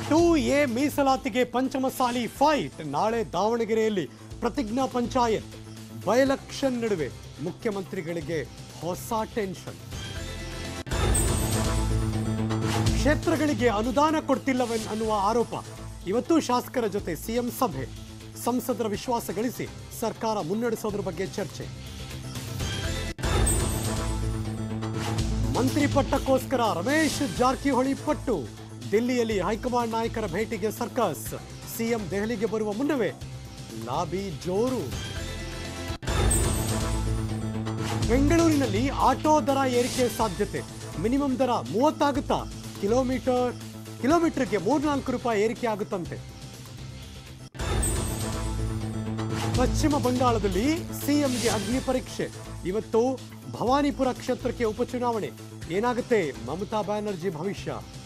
two A ಮೀಸಲಾತಿಗೆ Panchamasali fight ನಾಳೆ ದಾವಣಗೆರೆಯಲ್ಲಿ ಪ್ರತಿಜ್ಞಾ ಪಂಚಾಯತ್ ಬೈಲೆಕ್ಷನ್ ನಡುವೆ ಮುಖ್ಯಮಂತ್ರಿಗಳಿಗೆ ಹೊಸ ಟೆನ್ಷನ್ ಕ್ಷೇತ್ರಗಳಿಗೆ ಅನುದಾನ ಕೊಡ್ತಿಲ್ಲವೆನ್ ಅನ್ನುವ ಆರೋಪ ಇವತ್ತು ಶಾಸಕರ ಜೊತೆ ಸಿಎಂ ಸಭೆ ಸಂಸದರ ವಿಶ್ವಾಸ ಗಳಿಸಿ ಸರ್ಕಾರ ಮುನ್ನಡೆಸೋದ್ರ ಬಗ್ಗೆ ಚರ್ಚೆ ಮಂತ್ರಿ ಪಟ್ಟಕ್ಕೋಸ್ಕರ ರಮೇಶ್ ಜಾರಕಿಹೊಳಿ ಪಟ್ಟು ದಿಲ್ಲಿಯಲ್ಲಿ ಹೈಕಮಾಂಡ್ ನಾಯಕರ ಭೇಟಿಗೆ ಸರ್ಕಸ್ ಸಿಎಂ ದೆಹಲಿಗೆ ಬರುವ ಮುನ್ನವೇ ಲಾಬಿ ಜೋರು ಬೆಂಗಳೂರಿನಲ್ಲಿ ಆಟೋ ದರ ಏರಿಕೆ ಸಾಧ್ಯತೆ ಮಿನಿಮಮ್ ದರ ಮೂವತ್ತಾಗುತ್ತಾ ಕಿಲೋಮೀಟರ್ ಕಿಲೋಮೀಟರ್ಗೆ ಮೂರ್ನಾಲ್ಕು ರೂಪಾಯಿ ಏರಿಕೆ ಆಗುತ್ತಂತೆ ಪಶ್ಚಿಮ ಬಂಗಾಳದಲ್ಲಿ ಸಿಎಂಗೆ ಅಗ್ನಿ ಪರೀಕ್ಷೆ ಇವತ್ತು ಭವಾನಿಪುರ ಕ್ಷೇತ್ರಕ್ಕೆ ಉಪಚುನಾವಣೆ ಏನಾಗುತ್ತೆ ಮಮತಾ ಬ್ಯಾನರ್ಜಿ ಭವಿಷ್ಯ